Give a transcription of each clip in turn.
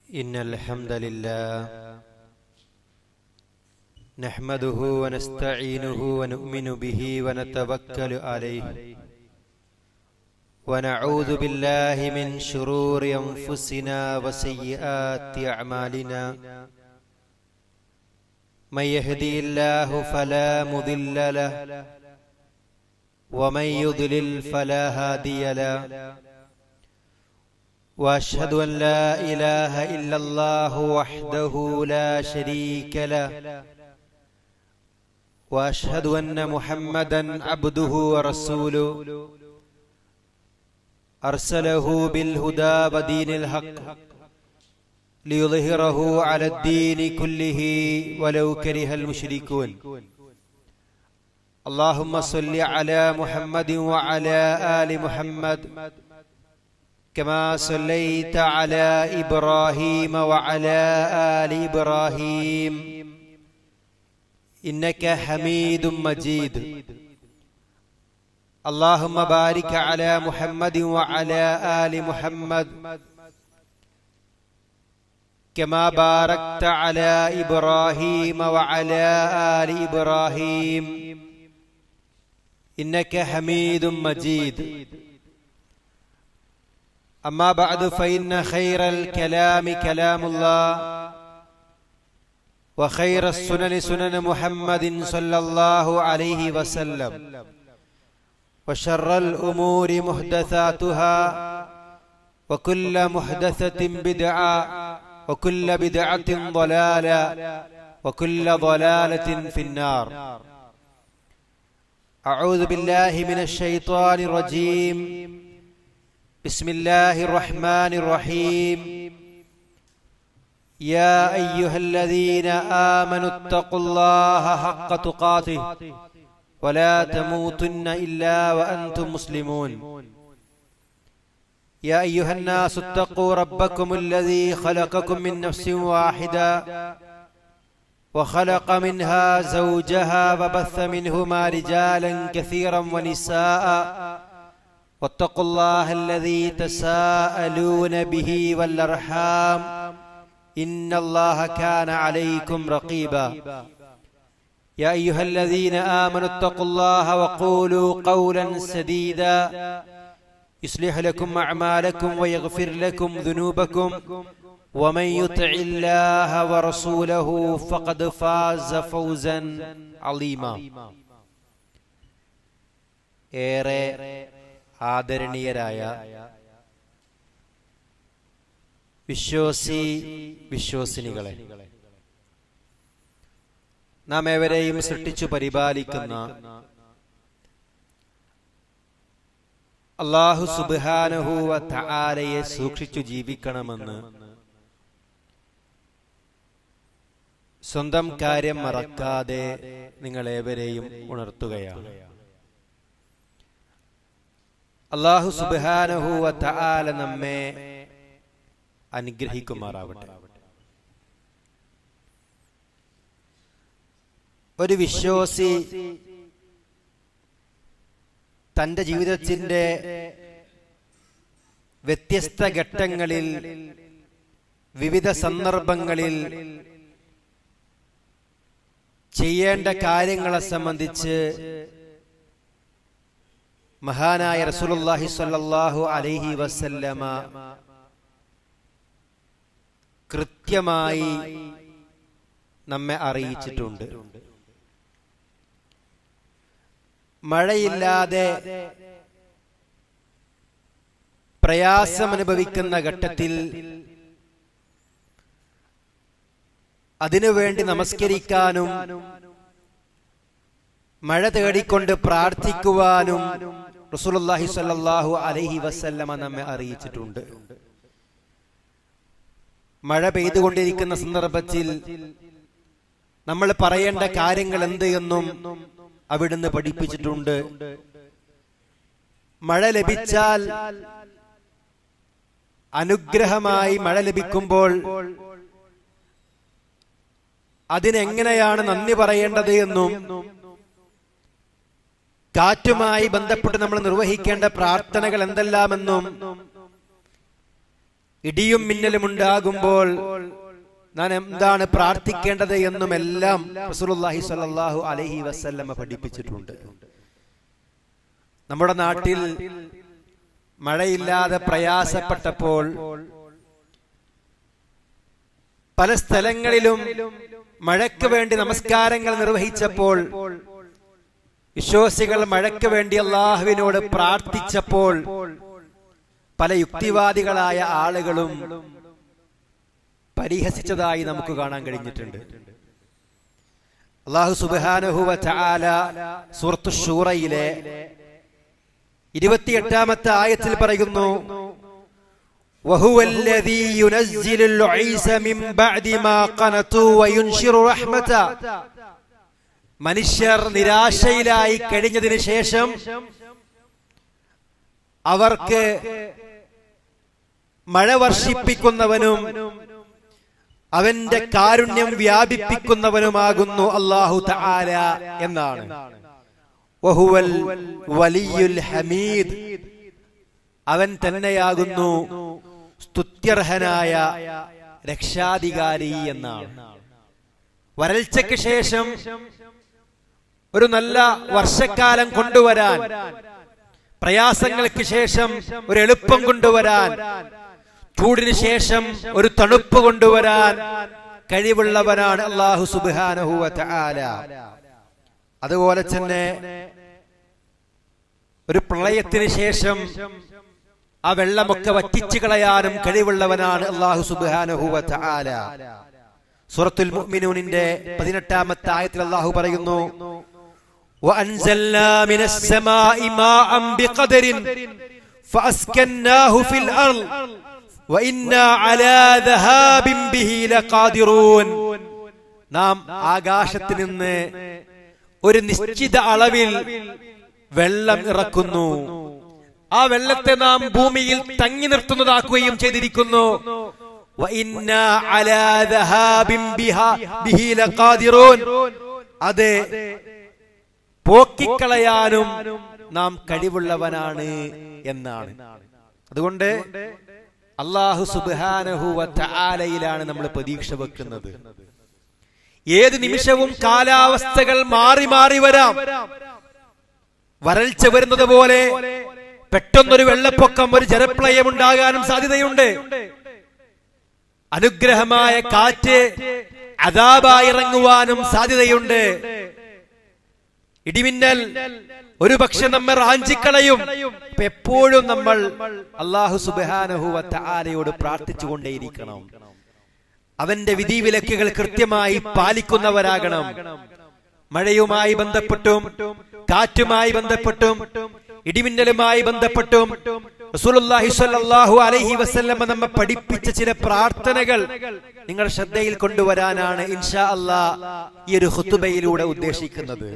إن الحمد لله نحمده ونستعينه ونؤمن به ونتوكل عليه ونعوذ بالله من شرور أنفسنا وسيئات أعمالنا من يهدي الله فلا مضل له ومن يضلل فلا هادي له واشهد ان لا اله الا الله وحده لا شريك له واشهد ان محمدا عبده ورسوله ارسله بالهدى ودين الحق ليظهره على الدين كله ولو كره المشركون اللهم صل على محمد وعلى ال محمد كما صليت على ابراهيم وعلى ال ابراهيم انك حميد مجيد اللهم بارك على محمد وعلى ال محمد كما باركت على ابراهيم وعلى ال ابراهيم انك حميد مجيد أما بعد فإن خير الكلام كلام الله وخير السنن سنن محمد صلى الله عليه وسلم وشر الأمور محدثاتها وكل محدثة بدعة وكل بدعة ضلالة وكل ضلالة في النار أعوذ بالله من الشيطان الرجيم بسم الله الرحمن الرحيم يا ايها الذين امنوا اتقوا الله حق تقاته ولا تموتن الا وانتم مسلمون يا ايها الناس اتقوا ربكم الذي خلقكم من نفس واحده وخلق منها زوجها وبث منهما رجالا كثيرا ونساء واتقوا الله الذي تساءلون به والارحام ان الله كان عليكم رقيبا يا ايها الذين امنوا اتقوا الله وقولوا قولا سديدا يصلح لكم اعمالكم ويغفر لكم ذنوبكم ومن يطع الله ورسوله فقد فاز فوزا عظيما ഏറെ ആദരണീയരായ വിശ്വാസി വിശ്വാസിനികളെ നാം ഏവരെയും സൃഷ്ടിച്ചു പരിപാലിക്കുന്ന അള്ളാഹു സുബാനഹുവ താരയെ സൂക്ഷിച്ചു ജീവിക്കണമെന്ന് സ്വന്തം കാര്യം മറക്കാതെ നിങ്ങളേവരെയും ഉണർത്തുകയാണ് അള്ളാഹു സുബാനഹുവ താല നമ്മെ അനുഗ്രഹിക്കുമാറാവട്ടെ ഒരു വിശ്വാസി തന്റെ ജീവിതത്തിന്റെ വ്യത്യസ്ത ഘട്ടങ്ങളിൽ വിവിധ സന്ദർഭങ്ങളിൽ ചെയ്യേണ്ട കാര്യങ്ങളെ സംബന്ധിച്ച് മഹാനായ റസൂലുള്ളാഹി സ്വല്ലല്ലാഹു അലൈഹി വസല്ലമ കൃത്യമായി നമ്മെ അറിയിച്ചിട്ടുണ്ട് മഴയില്ലാതെ പ്രയാസമനുഭവിക്കുന്ന ഘട്ടത്തിൽ അതിനുവേണ്ടി നമസ്കരിക്കാനും മഴ തേടിക്കൊണ്ട് പ്രാർത്ഥിക്കുവാനും റസൂലുള്ളാഹി സ്വല്ലല്ലാഹു അലൈഹി വസല്ലമ നമ്മെ അറിയിച്ചിട്ടുണ്ട് മഴ പെയ്തുകൊണ്ടിരിക്കുന്ന സന്ദർഭത്തിൽ നമ്മൾ പറയേണ്ട കാര്യങ്ങൾ എന്ത് എന്നും അവിടുന്ന് പഠിപ്പിച്ചിട്ടുണ്ട് മഴ ലഭിച്ചാൽ അനുഗ്രഹമായി മഴ ലഭിക്കുമ്പോൾ അതിനെങ്ങനെയാണ് നന്ദി പറയേണ്ടത് എന്നും കാറ്റുമായി ബന്ധപ്പെട്ട് നമ്മൾ നിർവഹിക്കേണ്ട പ്രാർത്ഥനകൾ എന്തെല്ലാമെന്നും ഇടിയും മിന്നലും ഉണ്ടാകുമ്പോൾ ഞാൻ എന്താണ് പ്രാർത്ഥിക്കേണ്ടത് എന്നുമെല്ലാം റസൂലുള്ളാഹി സ്വല്ലല്ലാഹു അലൈഹി വസല്ലമ പഠിപ്പിച്ചിട്ടുണ്ട് നമ്മുടെ നാട്ടിൽ മഴയില്ലാതെ പ്രയാസപ്പെട്ടപ്പോൾ പല സ്ഥലങ്ങളിലും മഴയ്ക്ക് വേണ്ടി നമസ്കാരങ്ങൾ നിർവഹിച്ചപ്പോൾ വിശ്വാസികൾ മഴയ്ക്ക് വേണ്ടി അള്ളാഹുവിനോട് പ്രാർത്ഥിച്ചപ്പോൾ പല യുക്തിവാദികളായ ആളുകളും പരിഹസിച്ചതായി നമുക്ക് കാണാൻ കഴിഞ്ഞിട്ടുണ്ട് അള്ളാഹു സുബാനഹുവ ചാല സുഹൃത്തു ഷൂറയിലെ ഇരുപത്തിയെട്ടാമത്തെ ആയത്തിൽ പറയുന്നു وهو الذي ينزل العيس من بعد ما قنطوا وينشر رحمته മനുഷ്യർ നിരാശയിലായി കഴിഞ്ഞതിന് ശേഷം അവർക്ക് മഴ വർഷിപ്പിക്കുന്നവനും അവന്റെ കാരുണ്യം വ്യാപിപ്പിക്കുന്നവനുമാകുന്നു അള്ളാഹു തആല എന്നാണ് വഹുവൽ വലിയുൽ ഹമീദ് അവൻ തന്നെയാകുന്നു സ്തുത്യർഹനായ രക്ഷാധികാരി എന്നാണ് വരൾച്ചയ്ക്ക് ശേഷം ഒരു നല്ല വർഷക്കാലം കൊണ്ടുവരാൻ പ്രയാസങ്ങൾക്ക് ശേഷം ഒരു എളുപ്പം കൊണ്ടുവരാൻ ചൂടിന് ശേഷം ഒരു തണുപ്പ് കൊണ്ടുവരാൻ കഴിവുള്ളവനാണ് അള്ളാഹു സുബാനഹുവ ആല അതുപോലെ തന്നെ ഒരു പ്രളയത്തിന് ശേഷം ആ വെള്ളമൊക്കെ വറ്റിച്ചു കളയാനും കഴിവുള്ളവനാണ് അള്ളാഹു സുബാനഹുവ ആല സൂറത്തുൽ മുഅ്മിനൂനിന്റെ പതിനെട്ടാമത്തെ ആയത്തിൽ അള്ളാഹു പറയുന്നു وأنزلنا من السماء ماء بقدر فأسكناه في الأرض وإنا على ذهاب به لقادرون നാം ആകാശത്ത് നിന്ന് ഒരു നിശ്ചിത അളവിൽ വെള്ളം ഇറക്കുന്നു ആ വെള്ളത്തെ നാം ഭൂമിയിൽ തങ്ങി നിർത്തുന്നതാക്കുകയും ചെയ്തിരിക്കുന്നു وإنا على ذهاب بها به لقادرون അത് പോക്കിക്കളയാനും നാം കഴിവുള്ളവനാണ് എന്നാണ് അതുകൊണ്ട് അള്ളാഹു സുബാനഹുവ ആലയിലാണ് നമ്മൾ പ്രതീക്ഷ വെക്കുന്നത് ഏത് നിമിഷവും കാലാവസ്ഥകൾ മാറി മാറി വരാം വരൾച്ച വരുന്നത് പോലെ പെട്ടെന്നൊരു വെള്ളപ്പൊക്കം ഒരു ജലപ്രളയം ഉണ്ടാകാനും സാധ്യതയുണ്ട് അനുഗ്രഹമായ കാറ്റ് അതാപായി ഇറങ്ങുവാനും സാധ്യതയുണ്ട് ഇടിമിന്നൽ ഒരു പക്ഷെ നമ്മെ റാഞ്ചിക്കളയും ഇപ്പൊ എപ്പോഴും നമ്മൾ അള്ളാഹു സുബാനഹുവത്ത ആലയോട് പ്രാർത്ഥിച്ചുകൊണ്ടേയിരിക്കണം അവന്റെ വിധിവിലക്കുകൾ കൃത്യമായി പാലിക്കുന്നവരാകണം മഴയുമായി ബന്ധപ്പെട്ടും കാറ്റുമായി ബന്ധപ്പെട്ടും ഇടിമിന്നലുമായി ബന്ധപ്പെട്ടും റസൂലുള്ളാഹി സ്വല്ലല്ലാഹു അലൈഹി വസല്ലമ നമ്മെ പഠിപ്പിച്ച ചില പ്രാർത്ഥനകൾ നിങ്ങൾ ശ്രദ്ധയിൽ കൊണ്ടുവരാനാണ് ഇൻഷാ അല്ലാ ഈ ഒരു ഹുത്തുബയിലൂടെ ഉദ്ദേശിക്കുന്നത്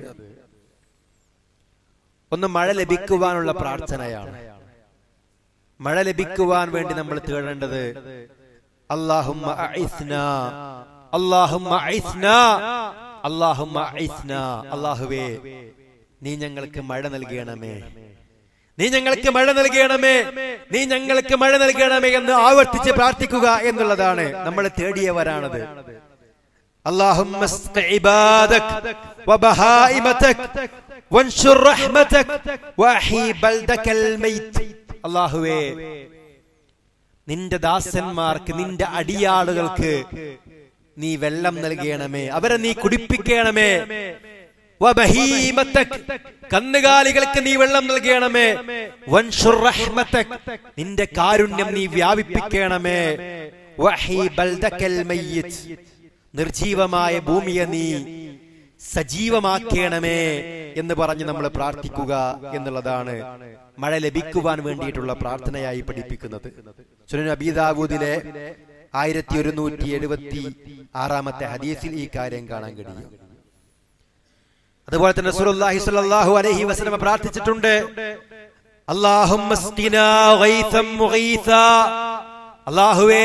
ഒന്ന് മഴ ലഭിക്കുവാനുള്ള പ്രാർത്ഥനയാണ് മഴ ലഭിക്കുവാൻ വേണ്ടി നമ്മൾ തേടേണ്ടത് അല്ലാഹുമ്മ അഇസ്നാ അല്ലാഹുമ്മ അഇസ്നാ അല്ലാഹുമ്മ അഇസ്നാ അല്ലാഹുവേ നീ ഞങ്ങൾക്ക് മഴ നൽകണമേ നീ ഞങ്ങൾക്ക് മഴ നൽകണമേ നീ ഞങ്ങൾക്ക് മഴ നൽകണമേ എന്ന് ആവർത്തിച്ച് പ്രാർത്ഥിക്കുക എന്നുള്ളതാണ് നമ്മൾ തേടിയവരാണത് اللهم اسق عبادك وبهائمتك وانشر رحمتك واحي بلدك الميت അള്ളാഹുവേ നിന്റെ ദാസന്മാർക്ക് നിന്റെ അടിയാളുകൾക്ക് നീ വെള്ളം നൽകണമേ അവരെ നീ കുടിപ്പിക്കണമേ വബഹീമത്തക് കന്നുകാലികൾക്ക് നീ വെള്ളം നൽകണമേ വൻഷുർ റഹ്മത്തക് നിന്റെ കാരുണ്യം നീ വ്യാപിപ്പിക്കണമേ വഹീ ബൽദക്കൽ മയ്യിത് നിർജീവമായ ഭൂമിയെ നീ സജീവമാക്കണമേ എന്ന് പറഞ്ഞ് നമ്മൾ പ്രാർത്ഥിക്കുക എന്നുള്ളതാണ് മഴ ലഭിക്കുവാൻ വേണ്ടിയിട്ടുള്ള പ്രാർത്ഥനയായി പഠിപ്പിക്കുന്നത് സുനൻ അബീദാവൂദിലെ ആയിരത്തി ഒരുന്നൂറ്റി എഴുപത്തി ആറാമത്തെ ഹദീസിൽ ഈ കാര്യം കാണാൻ കഴിയും അതുപോലെ തന്നെ റസൂലുള്ളാഹി സ്വല്ലല്ലാഹു അലൈഹി വസല്ലം പ്രാർത്ഥിച്ചിട്ടുണ്ട് അല്ലാഹുമ്മ സ്ഖിനാ ഗൈഥം മുഗീസാ അല്ലാഹുവേ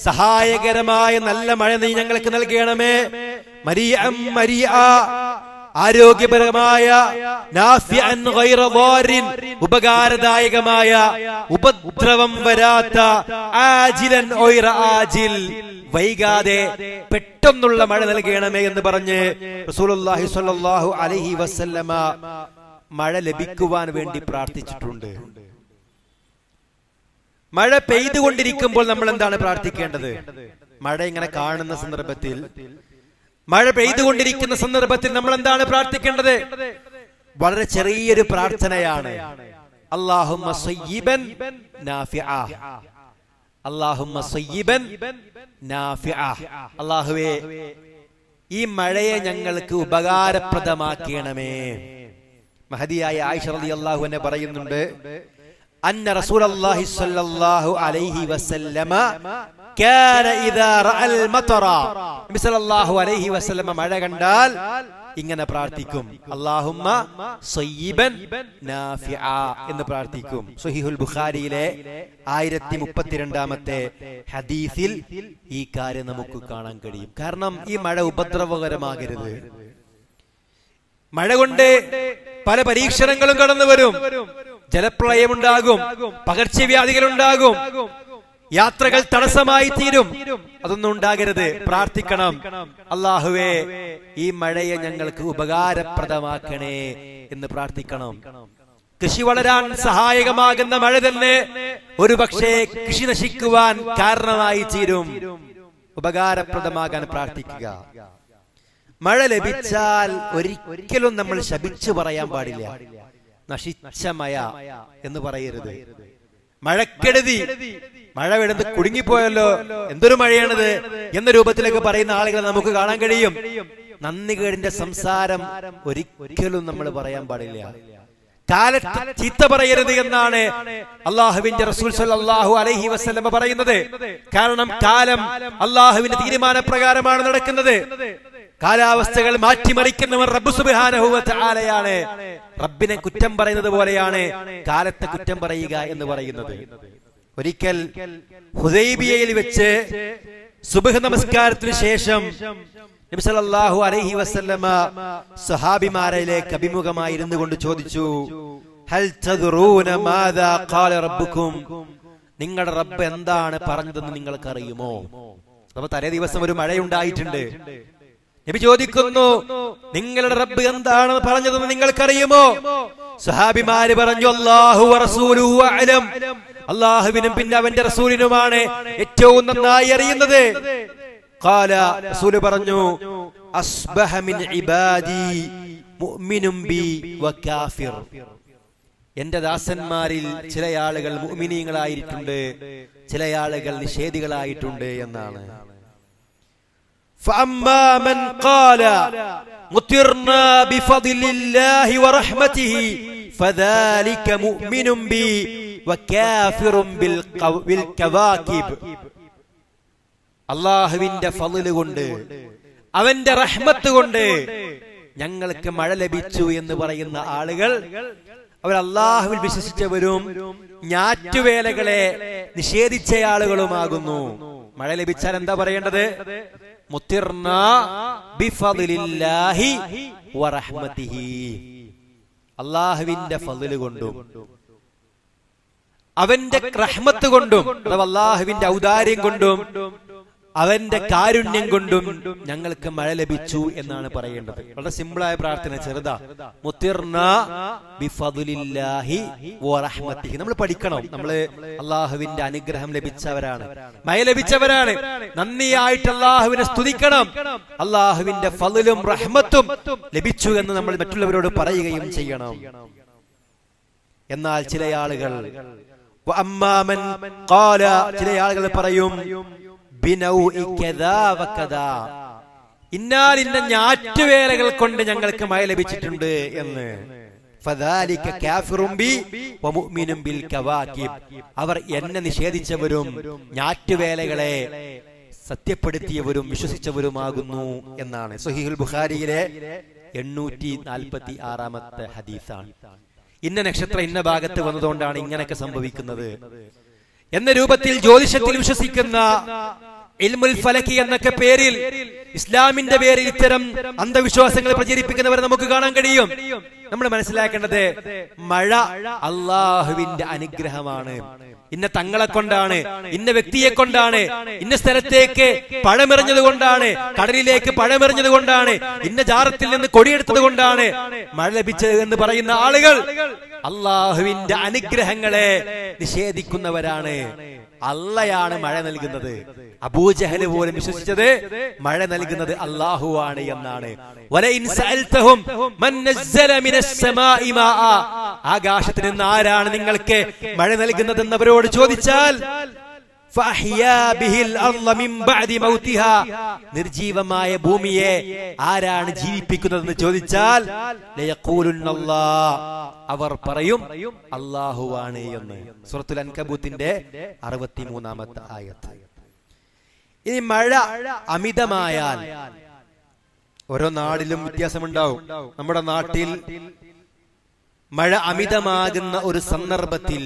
സഹായകരമായ നല്ല മഴ നീ ഞങ്ങൾക്ക് നൽകണമേ മരിയം മരിയ ആരോഗ്യപരമായ നാഫിഅൻ ഗൈറ ളാരിൻ, ഉപകാരദായകമായ ഉപദ്രവം വരാത്ത ആജിലൻ ഒയ്റ ആജിൽ വൈകാതെ പെട്ടെന്നുള്ള മഴ നൽകണമേ എന്ന് പറഞ്ഞ് റസൂലുള്ളാഹി സ്വല്ലല്ലാഹു അലൈഹി വസല്ലമ മഴ ലഭിക്കുവാൻ വേണ്ടി പ്രാർത്ഥിച്ചിട്ടുണ്ട് മഴ പെയ്തുകൊണ്ടിരിക്കുമ്പോൾ നമ്മൾ എന്താണ് പ്രാർത്ഥിക്കേണ്ടത് മഴ ഇങ്ങനെ കാണുന്ന സന്ദർഭത്തിൽ മഴ പെയ്തുകൊണ്ടിരിക്കുന്ന സന്ദർഭത്തിൽ നമ്മൾ എന്താണ് പ്രാർത്ഥിക്കേണ്ടത് വളരെ ചെറിയൊരു പ്രാർത്ഥനയാണ് അള്ളാഹുമ്മ സയ്യിബൻ നാഫിഅ അള്ളാഹുമ്മ സയ്യിബൻ നാഫിഅ അള്ളാഹുവേ ഈ മഴയെ ഞങ്ങൾക്ക് ഉപകാരപ്രദമാക്കണമേ മഹദിയായ ആയിഷ റളിയല്ലാഹു അൻഹ പറയുന്നുണ്ട് അന്ന റസൂലല്ലാഹി സ്വല്ലല്ലാഹു അലൈഹി വസല്ലമ കാന ഇദാ റഅൽ മതറ നബി സല്ലല്ലാഹു അലൈഹി വസല്ലമ മഴ കണ്ടാൽ ഇങ്ങനെ പ്രാർത്ഥിക്കും അല്ലാഹുമ്മ സയ്യിബൻ നാഫിഅ എന്ന് പ്രാർത്ഥിക്കും സ്വഹീഹുൽ ബുഖാരിയിലെ ആയിരത്തി മുപ്പത്തിരണ്ടാമത്തെ ഹദീസിൽ ഈ കാര്യം നമുക്ക് കാണാൻ കഴിയും കാരണം ഈ മഴ ഉപദ്രവകരമാകരുത് മഴ കൊണ്ട് പല പരീക്ഷണങ്ങളും കടന്നു വരും ജലപ്രളയമുണ്ടാകും പകർച്ചവ്യാധികൾ ഉണ്ടാകും യാത്രകൾ തടസ്സമായി തീരും അതൊന്നും ഉണ്ടാകരുത് പ്രാർത്ഥിക്കണം അള്ളാഹുവേ ഈ മഴയെ ഞങ്ങൾക്ക് ഉപകാരപ്രദമാക്കണേ എന്ന് പ്രാർത്ഥിക്കണം കൃഷി വളരാൻ സഹായകമാകുന്ന മഴ തന്നെ ഒരു പക്ഷേ കൃഷി നശിക്കുവാൻ കാരണമായി തീരും ഉപകാരപ്രദമാകാൻ പ്രാർത്ഥിക്കുക മഴ ലഭിച്ചാൽ ഒരിക്കലും നമ്മൾ ശപിച്ചു പറയാൻ പാടില്ല നശിച്ച മയ എന്ന് പറയരുത് മഴക്കെടുതി മഴ വിടുന്ന് കുടുങ്ങിപ്പോയല്ലോ എന്തൊരു മഴയാണിത് എന്ന രൂപത്തിലൊക്കെ പറയുന്ന ആളുകളെ നമുക്ക് കാണാൻ കഴിയും നന്ദികേടിന്റെ സംസാരം ഒരിക്കലും നമ്മൾ പറയാൻ പാടില്ല കാലത്ത് ചീത്ത പറയരുത് എന്നാണ് അള്ളാഹുവിന്റെ റസൂൽ സല്ലല്ലാഹു അലൈഹി വസല്ലമ പറയുന്നത് കാരണം കാലം അള്ളാഹുവിന്റെ തീരുമാനപ്രകാരമാണ് നടക്കുന്നത് കാലാവസ്ഥകൾ മാറ്റിമറിക്കുന്നവർ റബ്ബു സുബ്ഹാനഹു വ തആലയാണ് റബ്ബിനെ കുറ്റം പറയുന്നത് പോലെയാണ് കാലത്തെ കുറ്റം പറയുക എന്ന് പറയുന്നത് ഒരിക്കൽ ഹുദൈബിയയിൽ വെച്ച് സുബഹ് നമസ്കാരത്തിന് ശേഷം നബി സല്ലല്ലാഹു അലൈഹി വസല്ലമ സഹാബിമാരിലേക്ക് അഭിമുഖമായി ഇരുന്നു കൊണ്ട് ചോദിച്ചു ഹൽ തദ്റൂന മാദാ ഖാല റബ്ബുക്കും നിങ്ങളുടെ റബ്ബ് എന്താണ് പറഞ്ഞതെന്ന് നിങ്ങൾക്ക് അറിയുമോ അപ്പൊ തലേ ദിവസം ഒരു മഴയുണ്ടായിട്ടുണ്ട് നബി ചോദിക്കുന്നു നിങ്ങളുടെ റബ്ബ് എന്താണ് പറഞ്ഞതെന്ന് നിങ്ങൾക്കറിയുമോ സഹാബിമാര് പറഞ്ഞു അല്ലാഹു റസൂലുഹു അലം അള്ളാഹുവിനും പിന്നെ അവന്റെ റസൂലിനുമാണ് ഏറ്റവും നന്നായി അറിയുന്നത് ഖാല റസൂല് പറഞ്ഞു അസ്ബഹ മിൻ ഇബാദി മുഅ്മിനും ബി വകാഫിർ എന്റെ ദാസന്മാരിൽ ചില ആളുകൾ മുഅ്മിനീങ്ങളായിട്ടുണ്ട് ചില ആളുകൾ നിഷേധികളായിട്ടുണ്ട് എന്നാണ് فأما من قال مطرنا بفضل الله ورحمته فذلك مؤمن بي وكافر بالقو... بالكواكب അള്ളാഹുവിന്റെ ഫضല് കൊണ്ട് അവന്റെ റഹ്മത്ത് കൊണ്ട് ഞങ്ങൾക്ക് മഴ ലഭിച്ചു എന്ന് പറയുന്ന ആളുകൾ അവർ അള്ളാഹുവിൽ വിശ്വസിച്ചവരും ഞാറ്റുവേലകളെ നിഷേധിച്ച ആളുകളുമാകുന്നു മഴ ലഭിച്ചാൽ എന്താ പറയേണ്ടത് മുത്തിർന ബിഫളില്ലാഹി വറഹ്മതിഹി അള്ളാഹുവിന്റെ ഫضല് കൊണ്ടും അവന്റെ റഹ്മത്ത് കൊണ്ടും അഥവാ അള്ളാഹുവിന്റെ ഔദാര്യം കൊണ്ടും അവന്റെ കാരുണ്യം കൊണ്ടും ഞങ്ങൾക്ക് മഴ ലഭിച്ചു എന്നാണ് പറയേണ്ടത് വളരെ സിമ്പിളായ പ്രാർത്ഥന ചെറുതാ മുത്തിർന ബിഫദുലില്ലാഹി വറഹ്മത്തിഹി നമ്മൾ പഠിക്കണം നമ്മൾ അള്ളാഹുവിന്റെ അനുഗ്രഹം ലഭിച്ചവരാണ് മഴ ലഭിച്ചവരാണ് നന്ദിയായിട്ട് അള്ളാഹുവിനെ സ്തുതിക്കണം അള്ളാഹുവിന്റെ ഫതിലും റഹ്മത്തും ലഭിച്ചു എന്ന് നമ്മൾ മറ്റുള്ളവരോട് പറയുകയും ചെയ്യണം എന്നാൽ ചില ആളുകൾ വഅമ്മാമൻ ഖാല ചില ആളുകൾ പറയും ബിനൗഇ കദാ വകദാ ഇന്നാലിന്ന ഞാറ്റുവേലകൾ കൊണ്ട് ഞങ്ങൾക്ക് മഴ ലഭിച്ചിട്ടുണ്ട് എന്ന് ഫദാലിക കാഫിറും ബി വമുഅ്മിനും ബിൽ കവാകിബ് അവർ എന്നെ നിഷേധിച്ചവരും ഞാറ്റുവേലകളെ സത്യപ്പെടുത്തിയവരും വിശ്വസിച്ചവരുമാകുന്നു എന്നാണ് സഹീഹുൽ ബുഖാരിയിലെ എണ്ണൂറ്റി നാൽപ്പത്തി ആറാമത്തെ ഹദീസാണ് ഇന്ന നക്ഷത്രം ഇന്ന ഭാഗത്ത് വന്നതുകൊണ്ടാണ് ഇങ്ങനെയൊക്കെ സംഭവിക്കുന്നത് എന്ന രൂപത്തിൽ ജ്യോതിഷത്തിൽ വിശ്വസിക്കുന്ന ഇൽമുൽ ഫലക്കി എന്നൊക്കെ പേരിൽ ഇസ്ലാമിന്റെ പേരിൽ ഇത്തരം അന്ധവിശ്വാസങ്ങൾ പ്രചരിപ്പിക്കുന്നവരെ നമുക്ക് കാണാൻ കഴിയും നമ്മൾ മനസ്സിലാക്കേണ്ടത് മഴ അള്ളാഹുവിന്റെ അനുഗ്രഹമാണ് ഇന്ന തങ്ങളെ കൊണ്ടാണ് ഇന്ന വ്യക്തിയെ കൊണ്ടാണ് ഇന്ന സ്ഥലത്തേക്ക് പഴമെറിഞ്ഞത് കൊണ്ടാണ് കടലിലേക്ക് പഴമെറിഞ്ഞത് കൊണ്ടാണ് ഇന്ന ജാറത്തിൽ നിന്ന് കൊടിയെടുത്തത് കൊണ്ടാണ് മഴ ലഭിച്ചത് എന്ന് പറയുന്ന ആളുകൾ അള്ളാഹുവിന്റെ അനുഗ്രഹങ്ങളെ നിഷേധിക്കുന്നവരാണ് അള്ളയാണ് മഴ നൽകുന്നത് അബൂജഹല് പോലും വിശ്വസിച്ചത് മഴ നൽകുന്നത് അള്ളാഹുവാണ് എന്നാണ് വലയിൻ സഅൽതഹും മൻ നസ്സല മിനസ് സമാഇ മാഅ. ആകാശത്തിൽ നിന്ന് ആരാണ് നിങ്ങൾക്ക് മഴ നൽകുന്നതെന്ന് അവരോട് ചോദിച്ചാൽ ഫഅഹ്യാ ബിഹിൽ അർള മിൻ ബഅദി മൗതിഹാ. നിർജീവമായ ഭൂമിയെ ആരാണ് ജീവിപ്പിക്കുന്നതെന്ന് ചോദിച്ചാൽ ലയഖൂലുന്നല്ലാ. അവർ പറയും അള്ളാഹുവാണ് എന്ന് സൂറത്തുൽ അൻകബൂത്തിന്റെ അറുപത്തിമൂന്നാമത്തെ ആയത്ത് ഇനി മഴ അമിതമായാൽ ഓരോ നാടിലും വ്യത്യാസമുണ്ടാവും നമ്മുടെ നാട്ടിൽ മഴ അമിതമാകുന്ന ഒരു സന്ദർഭത്തിൽ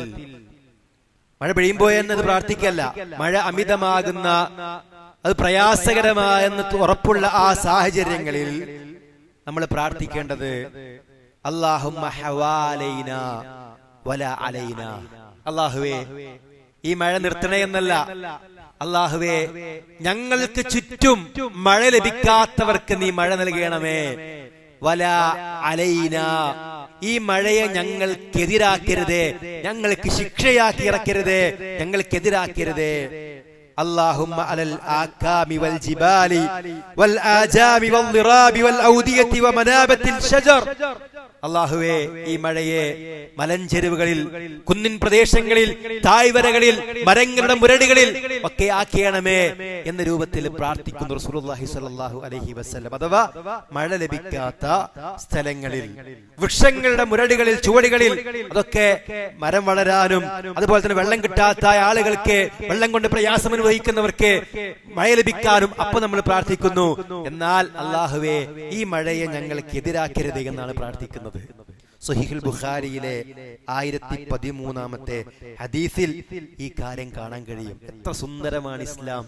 മഴ പെയ്യുമ്പോ എന്നത് പ്രാർത്ഥിക്കല്ല മഴ അമിതമാകുന്ന അത് പ്രയാസകരമായെന്ന് ഉറപ്പുള്ള ആ സാഹചര്യങ്ങളിൽ നമ്മൾ പ്രാർത്ഥിക്കേണ്ടത് അള്ളാഹുമ്മ ഹവാലൈന വല അലൈന അള്ളാഹുവേ ഈ മഴ നിർത്തണേ എന്നല്ല അള്ളാഹുവേ ഞങ്ങൾക്ക് ചുറ്റും മഴ ലഭിക്കാത്തവർക്ക് നീ മഴ നൽകണമേ വല അലൈന ഈ മഴയെ ഞങ്ങൾക്കെതിരാക്കരുതേ ഞങ്ങൾക്ക് ശിക്ഷയാക്കി ഇറക്കരുതേ ഞങ്ങൾക്കെതിരാക്കരുതേ اللهم على الآكام والجبال والآجام والضراب والأودية ومنابت الشجر അള്ളാഹുവേ ഈ മഴയെ മലഞ്ചെരുവുകളിൽ കുന്നിൻ പ്രദേശങ്ങളിൽ തായ്വരകളിൽ മരങ്ങളുടെ മുരടികളിൽ ഒക്കെ ആക്കിയണമേ എന്ന രൂപത്തിൽ പ്രാർത്ഥിക്കുന്നു റസൂലുള്ളാഹി സ്വല്ലല്ലാഹു അലൈഹി വസല്ലം അഥവാ മഴ ലഭിക്കാത്ത സ്ഥലങ്ങളിൽ വൃക്ഷങ്ങളുടെ മുരടികളിൽ ചുവടികളിൽ അതൊക്കെ മരം വളരാനും അതുപോലെ തന്നെ വെള്ളം കിട്ടാത്ത ആളുകൾക്ക് വെള്ളം കൊണ്ട് പ്രയാസം അനുഭവിക്കുന്നവർക്ക് മഴ ലഭിക്കാനും അപ്പൊ നമ്മൾ പ്രാർത്ഥിക്കുന്നു എന്നാൽ അള്ളാഹുവേ ഈ മഴയെ ഞങ്ങൾക്ക് എതിരാക്കരുത് എന്നാണ് പ്രാർത്ഥിക്കുന്നത് സുഹിഹുൽ ബുഖാരിയിലെ ആയിരത്തി പതിമൂന്നാമത്തെ ഹദീസിൽ ഈ കാര്യം കാണാൻ കഴിയും എത്ര സുന്ദരമാണ് ഇസ്ലാം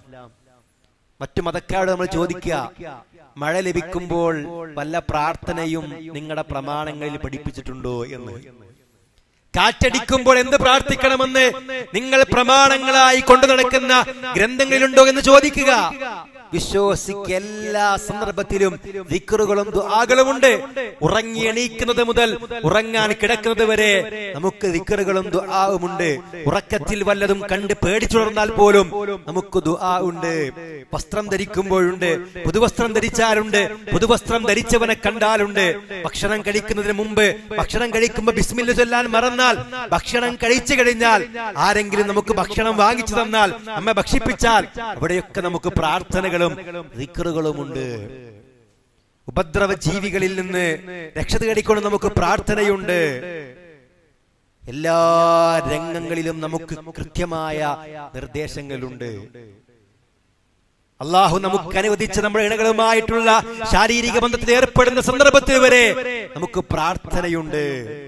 മറ്റു മതക്കാരോട് നമ്മൾ ചോദിക്കുക മഴ ലഭിക്കുമ്പോൾ വല്ല പ്രാർത്ഥനയും നിങ്ങളുടെ പ്രമാണങ്ങളിൽ പഠിപ്പിച്ചിട്ടുണ്ടോ എന്ന് കാറ്റടിക്കുമ്പോൾ എന്ത് പ്രാർത്ഥിക്കണമെന്ന് നിങ്ങൾ പ്രമാണങ്ങളായി കൊണ്ടു നടക്കുന്ന ഗ്രന്ഥങ്ങളിലുണ്ടോ എന്ന് ചോദിക്കുക വിശ്വാസിക്ക് എല്ലാ സന്ദർഭത്തിലും ദിക്കറുകളും ദുആകളുമുണ്ട് ഉറങ്ങി എണീക്കുന്നത് മുതൽ ഉറങ്ങാൻ കിടക്കുന്നത് വരെ നമുക്ക് ദിക്കറുകളും ദുആവുമുണ്ട് ഉറക്കത്തിൽ വല്ലതും കണ്ട് പേടിച്ചുണർന്നാൽ പോലും നമുക്ക് ദുആ ഉണ്ട് വസ്ത്രം ധരിക്കുമ്പോഴുണ്ട് പുതുവസ്ത്രം ധരിച്ചാലുണ്ട് പുതുവസ്ത്രം ധരിച്ചവനെ കണ്ടാലുണ്ട് ഭക്ഷണം കഴിക്കുന്നതിന് മുമ്പ് ഭക്ഷണം കഴിക്കുമ്പോ ബിസ്മില്ല ചൊല്ലാൻ മറന്നാൽ ഭക്ഷണം കഴിച്ചു കഴിഞ്ഞാൽ ആരെങ്കിലും നമുക്ക് ഭക്ഷണം വാങ്ങിച്ചു തന്നാൽ നമ്മെ ഭക്ഷിപ്പിച്ചാൽ അവിടെയൊക്കെ നമുക്ക് പ്രാർത്ഥനകളും ദിക്റുകളുമുണ്ട് ഉപദ്രവ ജീവികളിൽ നിന്ന് രക്ഷ തേടിക്കൊണ്ട് നമുക്ക് പ്രാർത്ഥനയുണ്ട് എല്ലാ രംഗങ്ങളിലും നമുക്ക് കൃത്യമായ നിർദ്ദേശങ്ങളുണ്ട് അള്ളാഹു നമുക്ക് അനുവദിച്ച നമ്മുടെ ഇണകളുമായിട്ടുള്ള ശാരീരിക ബന്ധത്തിൽ ഏർപ്പെടുന്ന സന്ദർഭത്തിൽ വരെ നമുക്ക് പ്രാർത്ഥനയുണ്ട്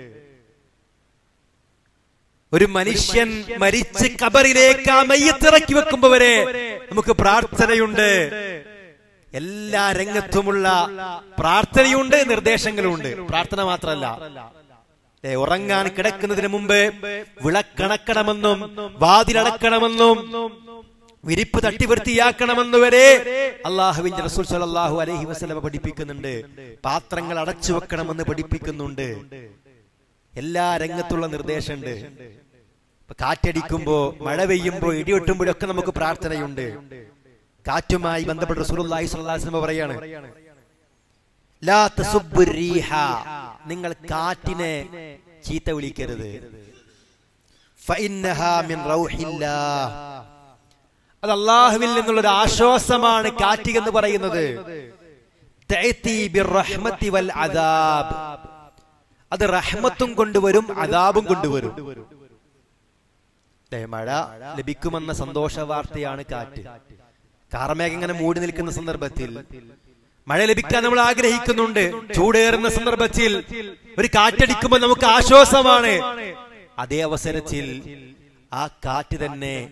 ഒരു മനുഷ്യൻ മരിച്ച് കബറിലേക്ക് ആ മയ്യത്തിറക്കി വെക്കുമ്പോ വരെ നമുക്ക് പ്രാർത്ഥനയുണ്ട് എല്ലാ രംഗത്തുമുള്ള പ്രാർത്ഥനയുണ്ട് നിർദ്ദേശങ്ങളുണ്ട് പ്രാർത്ഥന മാത്രമല്ല ഏ, ഉറങ്ങാൻ കിടക്കുന്നതിന് മുമ്പ് വിളക്കണക്കണമെന്നും വാതിലടക്കണമെന്നും വിരിപ്പ് തട്ടി വൃത്തിയാക്കണമെന്ന് വരെ അള്ളാഹുവിന്റെ റസൂൽ സല്ലല്ലാഹു അലൈഹി വസല്ലമ പഠിപ്പിക്കുന്നുണ്ട് പാത്രങ്ങൾ അടച്ചു വെക്കണമെന്ന് പഠിപ്പിക്കുന്നുണ്ട് എല്ലാ രംഗത്തുള്ള നിർദ്ദേശമുണ്ട് ഇപ്പൊ കാറ്റടിക്കുമ്പോ മഴ പെയ്യുമ്പോ ഇടിവെട്ടുമ്പോഴൊക്കെ നമുക്ക് പ്രാർത്ഥനയുണ്ട് കാറ്റുമായി ബന്ധപ്പെട്ട് റസൂലുള്ളാഹി സ്വല്ലല്ലാഹു അലൈഹി വസല്ലം പറയാണ് ലാ തസുബ്ബു റീഹ നിങ്ങൾ കാറ്റിനെ ചീത്ത വിളിക്കരുത് ഫഇന്നഹാ മിൻ റൗഹില്ലാഹ് അത് അള്ളാഹുവിൽ നിന്നുള്ള ഒരു ആശ്വാസമാണ് കാറ്റ് എന്ന് പറയുന്നത് തഅതി ബിർറഹ്മത്തി വൽ അദാബ് അത് റഹ്മത്തും കൊണ്ടുവരും അദാബും കൊണ്ടുവരും ദേ, മഴ ലഭിക്കുമെന്ന സന്തോഷ വാർത്തയാണ് കാറ്റ് കാർമേഘം ഇങ്ങനെ മൂടി നിൽക്കുന്ന സന്ദർഭത്തിൽ മഴ ലഭിക്കാൻ നമ്മൾ ആഗ്രഹിക്കുന്നുണ്ട് ചൂടേറുന്ന സന്ദർഭത്തിൽ ഒരു കാറ്റടിക്കുമ്പോൾ നമുക്ക് ആശ്വാസമാണ് അതേ അവസരത്തിൽ ആ കാറ്റ് തന്നെ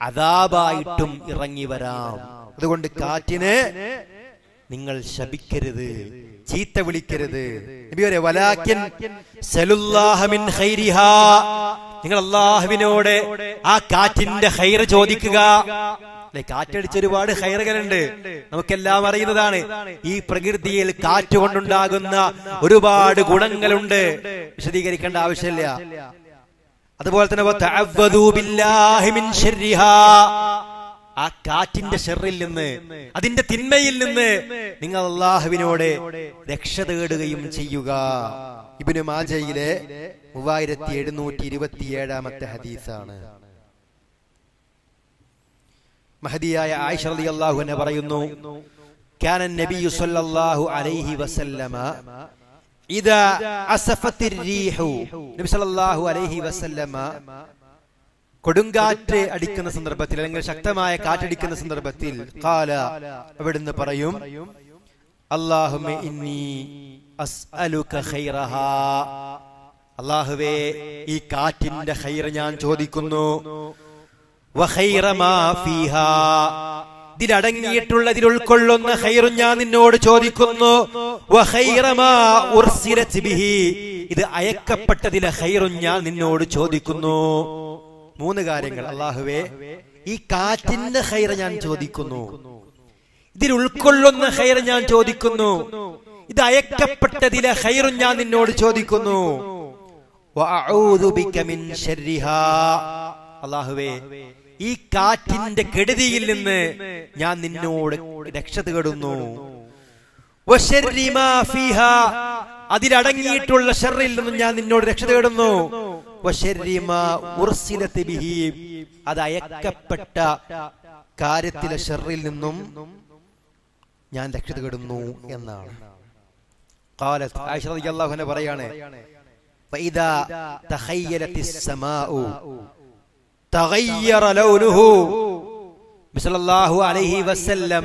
അതാബായിട്ടും ഇറങ്ങി വരാം അതുകൊണ്ട് കാറ്റിനെ നിങ്ങൾ ശപിക്കരുത് ചീത്ത വിളിക്കരുത് നബി പറയാ, "വലാക്കിൻ സലുല്ലാഹ മിൻ ഖൈരിഹാ." നിങ്ങൾ അള്ളാഹുവിനോട് ആ കാറ്റിന്റെ ഹൈർ ചോദിക്കുക അല്ലെ കാറ്റടിച്ച ഒരുപാട് ഹൈറുകളുണ്ട് നമുക്കെല്ലാം അറിയുന്നതാണ് ഈ പ്രകൃതിയിൽ കാറ്റ് കൊണ്ടുണ്ടാകുന്ന ഒരുപാട് ഗുണങ്ങളുണ്ട് വിശദീകരിക്കേണ്ട ആവശ്യമില്ല അതുപോലെ തന്നെ വതഅവ്വദൂ ബില്ലാഹി മിൻ ശർരിഹാ. ആ കാറ്റിന്റെ ഷെറിൽ നിന്ന് അതിന്റെ തിന്മയിൽ നിന്ന് നിങ്ങൾ അള്ളാഹുവിനോട് രക്ഷ തേടുകയും ചെയ്യുക ഇബിന് മാജയിലെ മൂവായിരത്തി എഴുന്നൂറ്റി ഇരുപത്തി ഏഴാമത്തെ ഹദീസാണ് മഹദിയായ ആയിഷ റളിയല്ലാഹു അൻഹ പറയുന്നു كان النبي صلى الله عليه وسلم إذا أسفت الريح നബി സല്ലല്ലാഹു അലൈഹി വസല്ലമ കൊടുങ്കാറ്റ് അടിക്കുന്ന സന്ദർഭത്തിൽ അല്ലെങ്കിൽ ശക്തമായ കാറ്റടിക്കുന്ന സന്ദർഭത്തിൽ കാല അവിടുന്ന് പറയും അല്ലാഹുമ്മ ഇന്നി അസ്അലുക ഖൈറഹാ അല്ലാഹുവേ ഈ കാറ്റിന്റെ ഖൈർ ഞാൻ ചോദിക്കുന്നു വഖൈറ മാ ഫീഹാ ഇതിലടങ്ങിയിട്ടുള്ള ഇതിൽ ഉൾക്കൊള്ളുന്ന ഖൈറും ഞാൻ നിന്നോട് ചോദിക്കുന്നു വഖൈറ മാ ഉർസിലത് ബിഹി ഇത് അയക്കപ്പെട്ടതിലെ ഖൈറും ഞാൻ നിന്നോട് ചോദിക്കുന്നു മൂന്ന് കാര്യങ്ങൾ അള്ളാഹുവേ ഈ കാറ്റിന്റെ ഖൈർ ഞാൻ ചോദിക്കുന്നു ഇതിൽ ഉൾക്കൊള്ളുന്ന ഖൈർ ഞാൻ ചോദിക്കുന്നു ഇത് അയക്കപ്പെട്ടതിലെ ഖൈറും ഞാൻ നിന്നോട് ചോദിക്കുന്നു വഅഊദു ബിക മിൻ ശർരിഹാ അള്ളാഹുവേ ഈ കാറ്റിന്റെ കെടുതിയിൽ നിന്ന് ഞാൻ നിന്നോട് രക്ഷ തേടുന്നു വശർരി മാ ഫീഹാ അതിലടങ്ങിയിട്ടുള്ള ഷെറിൽ നിന്നും ഞാൻ നിന്നോട് രക്ഷ തേടുന്നു വശർരി മാ ഉർസിലത് ബിഹി അത് അയക്കപ്പെട്ട കാര്യത്തിലെ ഷെറിൽ നിന്നും ഞാൻ രക്ഷ തേടുന്നു എന്നാണ് قالت عائشة رضي الله عنها പറയാണ് فإذا تخيلت السماء تغير لونه صلى الله عليه وسلم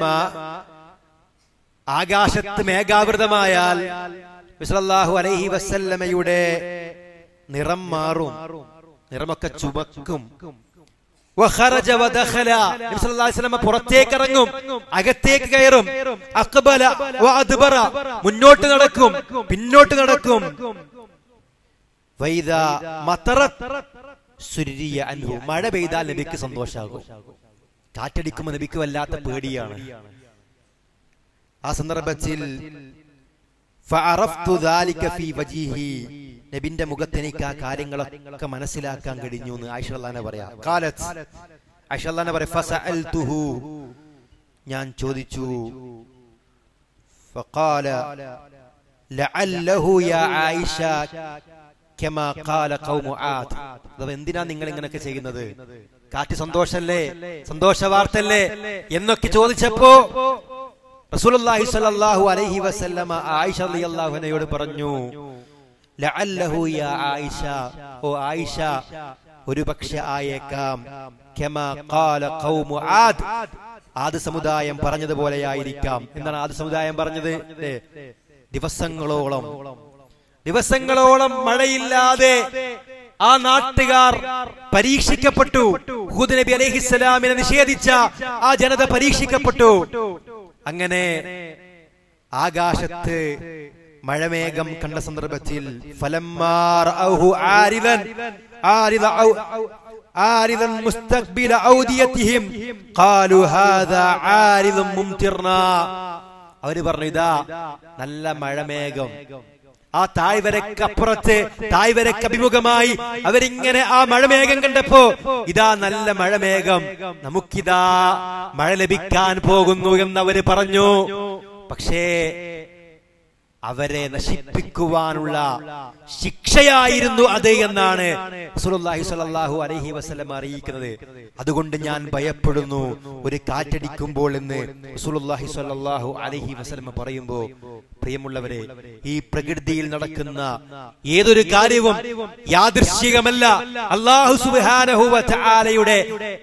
ആകാശത്ത് മേഘാവൃതമായാൽ വിസലല്ലാഹു അലൈഹി വസല്ലമയുടെ നിറം മാറും നിറമൊക്കെ ചുമക്കും വഖറജ വദഖല നബി സല്ലല്ലാഹു അലൈഹി വസല്ലമ പുറത്തേക്ക് ഇറങ്ങും അകത്തേക്ക് കയറും അഖബല വഅദ്ബറ മുന്നോട്ട് നടക്കും പിന്നോട്ട് നടക്കും വൈദ മതറത് സുരിയ അൻഹു മഴ പെയ്താൽ നബിക്ക് സന്തോഷാകും കാറ്റടിക്കുമ്പോൾ നബിക്ക് വല്ലാത്ത പേടിയാണ് ആ സന്ദർഭത്തിൽ ഫഅറഫ്തു ദാലിക ഫീ വജീഹി നബിന്റെ മുഖത്ത് എനിക്ക് ആ കാര്യങ്ങളൊക്കെ മനസ്സിലാക്കാൻ കഴിഞ്ഞു എന്ന് ആയിഷ അള്ളഹാനെ പറയാം കാലത്ത് ആയിഷ അള്ളഹാനെ പറയാം ഫസഅൽതുഹു ഞാൻ ചോദിച്ചു ഫഖാല ലഅല്ലഹു യാ ആയിഷ കമാ ഖാല ഖൗമു ആദ് അഥവാ എന്തിനാ നിങ്ങൾ ഇങ്ങനെയൊക്കെ ചെയ്യുന്നത് കാറ്റ് സന്തോഷല്ലേ സന്തോഷ വാർത്തല്ലേ എന്നൊക്കെ ചോദിച്ചപ്പോ റസൂലുള്ളാഹി സ്വല്ലല്ലാഹു അലൈഹി വസല്ലമ ആയിഷ റളിയല്ലാഹു അൻഹയോട് പറഞ്ഞു ലഅല്ലഹു യാ ആയിഷ ഓ ആയിഷ ഒരു പക്ഷെ ആയേക്കാം കമാ ഖാല ഖൗമു ആദ് ആദ് സമുദായം പറഞ്ഞതുപോലെയായിരിക്കാം എന്താണ് ആദ് സമുദായം പറഞ്ഞത് ദേ, ദിവസങ്ങളോളം ദിവസങ്ങളോളം മഴയില്ലാതെ ആ നാട്ടുകാർ പരീക്ഷിക്കപ്പെട്ടു ഹൂദ് നബി അലൈഹിസ്സലാമിനെ നിഷേധിച്ച ആ ജനത പരീക്ഷിക്കപ്പെട്ടു അങ്ങനെ ആകാശത്ത് മഴമേഘം കണ്ട സന്ദർഭത്തിൽ ഫലമ്മാർ ഔഹു ആരിദൻ ആരിദ ഔ- ആരിദൻ മുസ്തഖ്ബില ഔദിയതിഹിം ഖാലു ഹാദാ ആരിദും മുംതിർനാ അവര് പറഞ്ഞു ഇതാ നല്ല മഴമേഘം ആ താഴ്വരക്കപ്പുറത്ത് താഴ്വരക്ക് അഭിമുഖമായി അവരിങ്ങനെ ആ മഴമേഘം കണ്ടപ്പോ ഇതാ നല്ല മഴമേഘം നമുക്കിതാ മഴ ലഭിക്കാൻ പോകുന്നു എന്ന് അവര് പറഞ്ഞു പക്ഷേ അവരെ നശിപ്പിക്കുവാനുള്ള ശിക്ഷയായിരുന്നു അത് എന്നാണ് റസൂലുള്ളാഹി സ്വല്ലല്ലാഹു അലൈഹി വസല്ലം അറിയിക്കുന്നത് അതുകൊണ്ട് ഞാൻ ഭയപ്പെടുന്നു ഒരു കാറ്റടിക്കുമ്പോൾ എന്ന് റസൂലുള്ളാഹി സ്വല്ലല്ലാഹു അലൈഹി വസല്ലം പറയുമ്പോൾ പ്രിയമുള്ളവരെ ഈ പ്രകൃതിയിൽ നടക്കുന്ന ഏതൊരു കാര്യവും യാദൃശ്ചികമല്ല അള്ളാഹു സുബ്ഹാനഹു വ തആലയുടെ കൃത്യ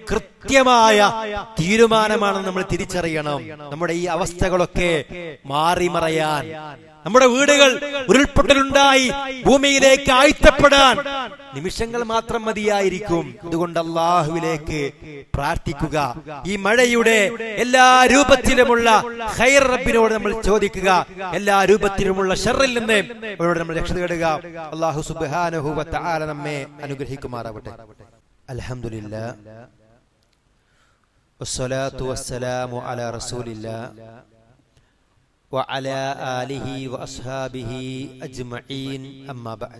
കൃത്യമായ തീരുമാനമാണ് നമ്മൾ തിരിച്ചറിയണം നമ്മുടെ ഈ അവസ്ഥകളൊക്കെ മാറി മറയാൻ നമ്മുടെ വീടുകൾ ഉരുൾപൊട്ടലുണ്ടായി ഭൂമിയിലേക്ക് ആഴ്ത്തപ്പെടാൻ നിമിഷങ്ങൾ മാത്രം മതിയായിരിക്കും അതുകൊണ്ട് അള്ളാഹുവിലേക്ക് പ്രാർത്ഥിക്കുക ഈ മഴയുടെ എല്ലാ രൂപത്തിലുമുള്ള ഖൈർ റബ്ബിനോട് നമ്മൾ ചോദിക്കുക എല്ലാ രൂപത്തിലുമുള്ള ഷെറിൽ നിന്ന് അവരോട് നമ്മൾ രക്ഷ തേടുക അള്ളാഹു സുബ്ഹാനഹു വ തആല നമ്മെ അനുഗ്രഹിക്കുമാറാവട്ടെ അൽഹംദുലില്ലാ والصلاة والسلام على رسول الله وعلى آله وأصحابه أجمعين أما بعد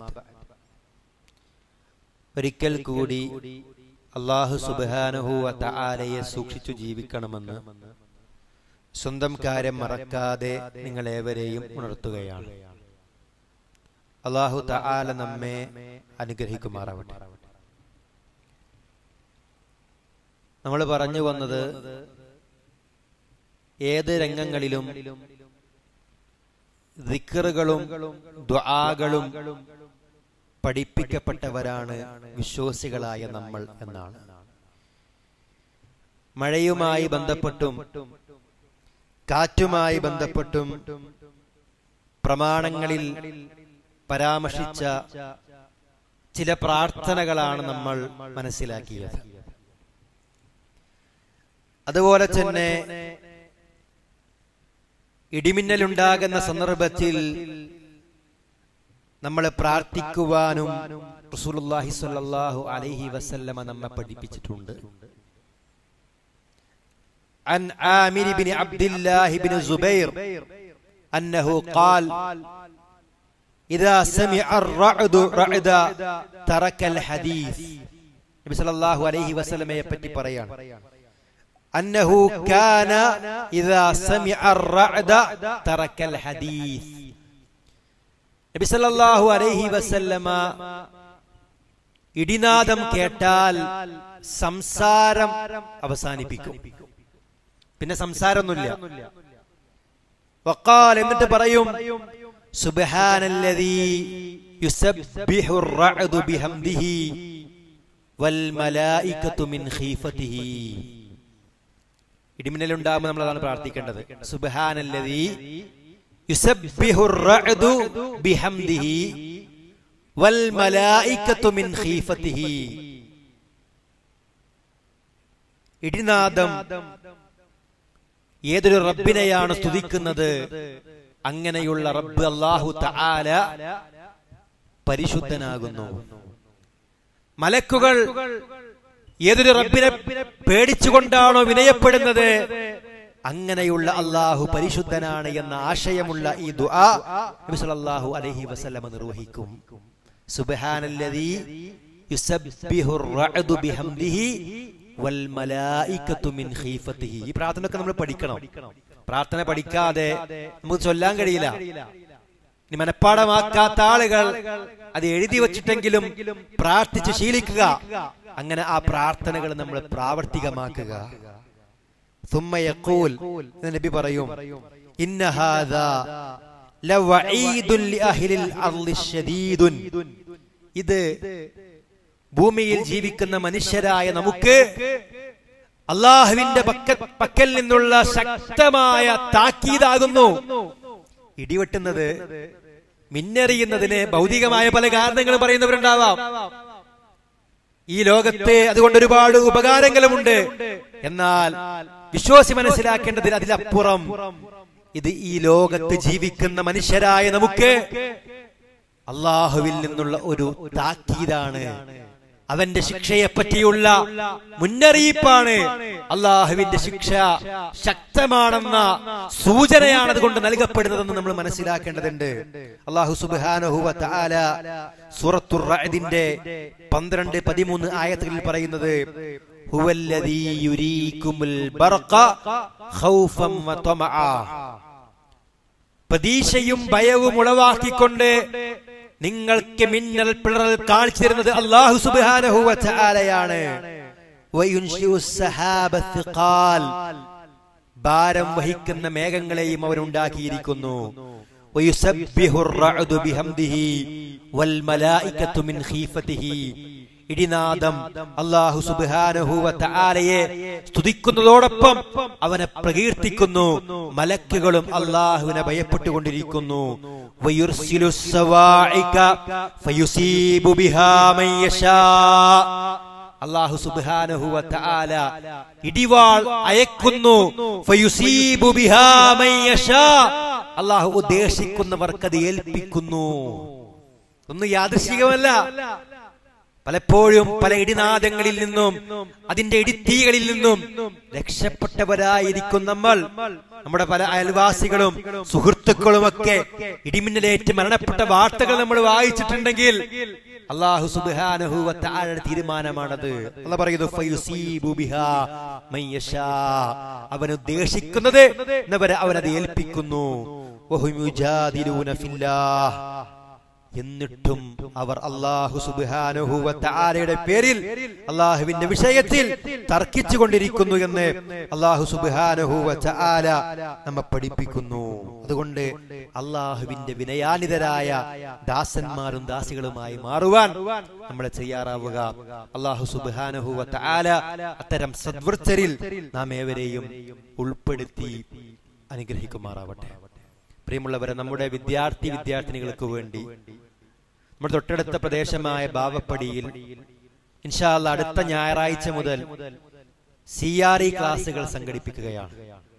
ഒരിക്കൽ കൂടി അള്ളാഹു സുബാനഹു തആലയെ സൂക്ഷിച്ചു ജീവിക്കണമെന്ന് സ്വന്തം കാര്യം മറക്കാതെ നിങ്ങളേവരെയും ഉണർത്തുകയാണ് അള്ളാഹു തആല നമ്മെ അനുഗ്രഹിക്കുമാറാവട്ടെ നമ്മൾ പറഞ്ഞു വന്നത് ഏത് രംഗങ്ങളിലും ദിക്കറുകളും ദ്വാകളും പഠിപ്പിക്കപ്പെട്ടവരാണ് വിശ്വാസികളായ നമ്മൾ എന്നാണ് മഴയുമായി ബന്ധപ്പെട്ടും കാറ്റുമായി ബന്ധപ്പെട്ടും പ്രമാണങ്ങളിൽ പരാമർശിച്ച ചില പ്രാർത്ഥനകളാണ് നമ്മൾ മനസ്സിലാക്കിയത് അതുപോലെ തന്നെ ഇടിമിന്നലുണ്ടാകുന്ന സന്ദർഭത്തിൽ നമ്മൾ പ്രാർത്ഥിക്കുവാനും റസൂലുള്ളാഹി സ്വല്ലല്ലാഹു അലൈഹി വസല്ലമ നമ്മെ പഠിപ്പിച്ചിട്ടുണ്ട് عن عامر بن عبد الله بن زبير أنه قال إذا سمع الرعد رعد ترك الحديث നബി സല്ലല്ലാഹു അലൈഹി വസല്ലമയെ പറ്റി പറയാണ് أنه كان إذا سمع الرعد ترك الحديث നബി സല്ലല്ലാഹു അലൈഹി വസല്ലമ ഇടിനാദം കേട്ടാൽ സംസാരം അവസാനിപ്പിക്കും പിന്നെ സംസാരമൊന്നുമില്ല വക്കാൽ എന്നിട്ട് പറയും സുബ്ഹാനല്ലദീ യുസബ്ബിഹു الرعد بحمده والملائكة من خيفته ഇടിമിന്നൽ ഉണ്ടാകുമ്പോൾ നമ്മൾ അതാണ് പ്രാർത്ഥിക്കേണ്ടത് സുബ്ഹാനല്ലദീ യുസബ്ബിഹു الرعد بحمده والملائكة من خيفته ഇടിനാദം ഏതൊരു റബ്ബിനെയാണ് സ്തുതിക്കുന്നത് അങ്ങനെയുള്ള റബ്ബ് അല്ലാഹു തആല പരിശുദ്ധനാകുന്നു മലക്കുകൾ ഏതൊരു റബ്ബിനെ പേടിച്ചുകൊണ്ടാണോ വിനയപ്പെടുന്നത് അങ്ങനെയുള്ള അള്ളാഹു പരിശുദ്ധനാണ് എന്ന ആശയമുള്ള ഈ ദുആ നബി സല്ലല്ലാഹു അലൈഹി വസല്ലമ നിർവഹിക്കും സുബ്ഹാനല്ലദീ യുസബ്ബിഹു الرعد ബിഹംദിഹി വൽ മലായികത്തു മിൻ ഖീഫത്തിഹി ഈ പ്രാർത്ഥനയൊക്കെ നമ്മൾ പഠിക്കണം പ്രാർത്ഥന പഠിക്കാതെ നമുക്ക് ചൊല്ലാൻ കഴിയില്ല ഇനി മനഃപ്പാടമാക്കാത്ത ആളുകൾ അത് എഴുതി വച്ചിട്ടെങ്കിലും പ്രാർത്ഥിച്ച് ശീലിക്കുക അങ്ങനെ ആ പ്രാർത്ഥനകൾ നമ്മൾ പ്രാവർത്തികമാക്കുക ثم يقول നബി പറയും ഇന്ന ഹാദാ ലവഈദുൻ ലിഅഹ്ലിൽ അർളി ശദീദുൻ ഇത് ഭൂമിയിൽ ജീവിക്കുന്ന മനുഷ്യരായ നമുക്ക് അള്ളാഹുവിന്റെ പക്ക പക്കൽ നിന്നുള്ള ശക്തമായ താക്കീതാകുന്നു ഇടിവെട്ടുന്നത് മിന്നെറിയുന്നതിന് ഭൗതികമായ പല കാരണങ്ങളും പറയുന്നവരുണ്ടാവാം ഈ ലോകത്തെ അതുകൊണ്ട് ഒരുപാട് ഉപകാരങ്ങളുമുണ്ട് എന്നാൽ വിശ്വാസി മനസ്സിലാക്കേണ്ടതിൽ അതിലപ്പുറം ഇത് ഈ ലോകത്ത് ജീവിക്കുന്ന മനുഷ്യരായ നമുക്ക് അള്ളാഹുവിൽ നിന്നുള്ള ഒരു താക്കീതാണ് അവന്റെ ശിക്ഷയെ പറ്റിയുള്ള മുന്നറിയിപ്പാണ് അള്ളാഹുവിന്റെ ശിക്ഷ ശക്തമാണെന്ന സൂചനയാണ് അതുകൊണ്ട് നൽകപ്പെടുന്നതെന്ന് നമ്മൾ മനസ്സിലാക്കേണ്ടതുണ്ട് അള്ളാഹു സുബാനഹുവ തആല സൂറത്തുർ റഅദിന്റെ പന്ത്രണ്ട് പതിമൂന്ന് ആയത്തുകളിൽ പറയുന്നത് ഹുവല്ലദീ യുരീകുമുൽ ബർഖ ഖൗഫൻ വതമഅ പ്രതീക്ഷയും ഭയവും ഉളവാക്കിക്കൊണ്ട് നിങ്ങൾക്ക് മിന്നൽ പിളറൽ കാണിച്ചു തരുന്നത് അള്ളാഹു സുബ്ഹാനഹു വ തആലയാണ് വയുൻശിഉ സഹാബ ത്ഹിഖാൽ ഭാരം വഹിക്കുന്ന മേഘങ്ങളെയും അവൻ ഉണ്ടാക്കിയിരിക്കുന്നു വയുസബ്ബിഹു الرعد بحمده والملائكة من خيفته ഇടിനാദം അള്ളാഹു സുബാനഹുവ തആലയെ സ്തുതിക്കുന്നതോടൊപ്പം അവനെ പ്രകീർത്തിക്കുന്നു മലക്കുകളും അള്ളാഹുവിനെ ഭയപ്പെട്ടുകൊണ്ടിരിക്കുന്നു വയുർസിലു സവാഇക ഫയുസീബു ബിഹാ മൻ യശാ അള്ളാഹു സുബ്ഹാനഹു വ തആല ഇടിവാൾ അയക്കുന്നു ഫയുസീബു ബിഹാ മൻ യശാ അള്ളാഹു ഉദ്ദേശിക്കുന്നവർക്ക് അത് ഏൽപ്പിക്കുന്നു ഒന്നും യാദൃശികമല്ല പലപ്പോഴും പല ഇടിനാദങ്ങളിൽ നിന്നും അതിന്റെ ഇടിത്തീകളിൽ നിന്നും രക്ഷപ്പെട്ടവരായിരിക്കും നമ്മൾ നമ്മുടെ പല അയൽവാസികളും സുഹൃത്തുക്കളുമൊക്കെ ഇടിമിന്നലേറ്റ് മരണപ്പെട്ട വാർത്തകൾ നമ്മൾ വായിച്ചിട്ടുണ്ടെങ്കിൽ അള്ളാഹു സുബാനഹുവത്ത ആരുടെ തീരുമാനമാണത് അല്ല പറയുന്നു ഫയുസീബു ബിഹാ മൻ യശാ. അവൻ ഉദ്ദേശിക്കുന്നത് എന്നവരെ അവനത് ഏൽപ്പിക്കുന്നു വഹും യുജാദിലൂന ഫില്ലാഹ്. എന്നിട്ടും അവർ അള്ളാഹു സുബാനുഹുവ താരയുടെ പേരിൽ അള്ളാഹുവിന്റെ വിഷയത്തിൽ തർക്കിച്ചു കൊണ്ടിരിക്കുന്നു എന്ന് അള്ളാഹു സുബാനുഹുവ ചാല നമ്മെ പഠിപ്പിക്കുന്നു അതുകൊണ്ട് അള്ളാഹുവിന്റെ വിനയാനിതരായ ദാസന്മാരും ദാസികളുമായി മാറുവാൻ നമ്മളെ തയ്യാറാവുക അള്ളാഹു സുബാനുഹുവ താല അത്തരം സദ്വൃത്തരിൽ നാം ഏവരെയും ഉൾപ്പെടുത്തി അനുഗ്രഹിക്കുമാറാവട്ടെ പ്രിയമുള്ളവരെ നമ്മുടെ വിദ്യാർത്ഥി വിദ്യാർത്ഥിനികൾക്ക് വേണ്ടി നമ്മുടെ തൊട്ടടുത്ത പ്രദേശമായ ബാവപ്പടിയിൽ ഇൻഷാല്ല അടുത്ത ഞായറാഴ്ച മുതൽ സി ആർ ഇ ക്ലാസുകൾ സംഘടിപ്പിക്കുകയാണ്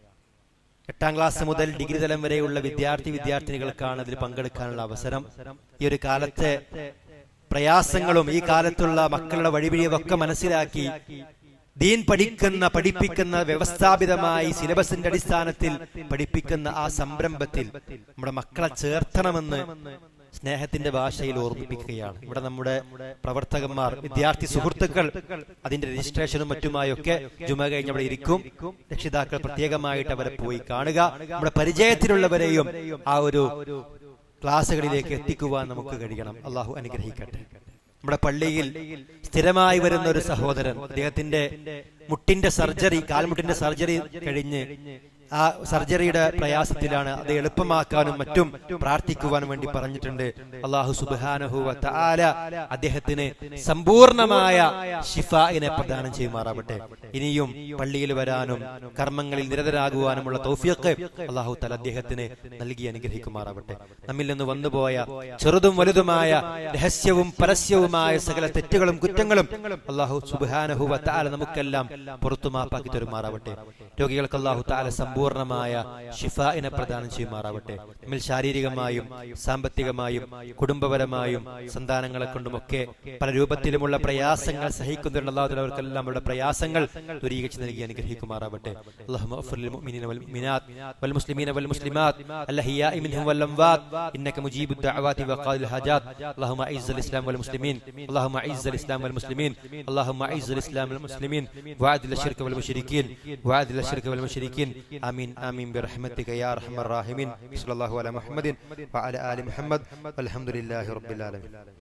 എട്ടാം ക്ലാസ് മുതൽ ഡിഗ്രി തലം വരെയുള്ള വിദ്യാർത്ഥി വിദ്യാർത്ഥിനികൾക്കാണ് അതിൽ പങ്കെടുക്കാനുള്ള അവസരം ഈ ഒരു കാലത്തെ പ്രയാസങ്ങളും ഈ കാലത്തുള്ള മക്കളുടെ വഴിപിഴിയൊക്കെ മനസ്സിലാക്കി ദീൻ പഠിക്കുന്ന പഠിപ്പിക്കുന്ന വ്യവസ്ഥാപിതമായി സിലബസിന്റെ അടിസ്ഥാനത്തിൽ പഠിപ്പിക്കുന്ന ആ സംരംഭത്തിൽ നമ്മുടെ മക്കളെ ചേർത്തണമെന്ന് സ്നേഹത്തിന്റെ ഭാഷയിൽ ഓർമ്മിപ്പിക്കുകയാണ് ഇവിടെ നമ്മുടെ പ്രവർത്തകന്മാർ വിദ്യാർത്ഥി സുഹൃത്തുക്കൾ അതിന്റെ രജിസ്ട്രേഷനും മറ്റുമായൊക്കെ ജുമ കഴിഞ്ഞ് അവിടെ ഇരിക്കും രക്ഷിതാക്കൾ പ്രത്യേകമായിട്ട് അവരെ പോയി കാണുക നമ്മുടെ പരിചയത്തിലുള്ളവരെയും ആ ഒരു ക്ലാസ്സുകളിലേക്ക് എത്തിക്കുവാൻ നമുക്ക് കഴിയണം അള്ളാഹു അനുഗ്രഹിക്കട്ടെ നമ്മുടെ പള്ളിയിൽ സ്ഥിരമായി വരുന്ന ഒരു സഹോദരൻ അദ്ദേഹത്തിന്റെ മുട്ടിന്റെ സർജറി കാൽമുട്ടിന്റെ സർജറി കഴിഞ്ഞ് ആ സർജറിയുടെ പ്രയാസത്തിലാണ് അത് എളുപ്പമാക്കാനും മറ്റും പ്രാർത്ഥിക്കുവാനും വേണ്ടി പറഞ്ഞിട്ടുണ്ട് അള്ളാഹു സുബാനഹുവ താല അദ്ദേഹത്തിന് സമ്പൂർണമായ ഷിഫായിനെ പ്രദാനം ചെയ്യുമാറാവട്ടെ ഇനിയും പള്ളിയിൽ വരാനും കർമ്മങ്ങളിൽ നിരതരാകുവാനുമുള്ള തൗഫിയക്ക് അള്ളാഹു തല അദ്ദേഹത്തിന് നൽകി അനുഗ്രഹിക്കുമാറാവട്ടെ നമ്മിൽ നിന്ന് വന്നുപോയ ചെറുതും വലുതുമായ രഹസ്യവും പരസ്യവുമായ സകല തെറ്റുകളും കുറ്റങ്ങളും അള്ളാഹു സുബാനഹുവ താല നമുക്കെല്ലാം പുറത്തു മാപ്പാക്കി തരുമാറാവട്ടെ രോഗികൾക്ക് അള്ളാഹു താല സമ്പൂർണമായ ഷിഫായിനെ പ്രദാനം ചെയ്യുമാറാവട്ടെ നമ്മിൽ ശാരീരികമായും സാമ്പത്തികമായും കുടുംബപരമായും സന്താനങ്ങളെ കൊണ്ടുമൊക്കെ പല രൂപത്തിലുമുള്ള പ്രയാസങ്ങൾ സഹിക്കുന്നുണ്ട് അള്ളാഹു അവർക്കെല്ലാം അവരുടെ പ്രയാസങ്ങൾ ദൂരീകരിച്ച് നൽകി അനുഗ്രഹിക്കുമാറാവട്ടെ اللهم اغفر للمؤمنين والمؤمنات والمسلمين والمسلمات الأحياء منهم والأموات إنك مجيب الدعوات وقاضي الحاجات اللهم أعز الإسلام والمسلمين اللهم أعز الإسلام والمسلمين اللهم أعز الإسلام والمسلمين وأذل الشرك والمشركين وأذل الشرك والمشركين آمين آمين برحمتك يا أرحم الراحمين صلى الله على محمد وعلى آل محمد والحمد لله رب العالمين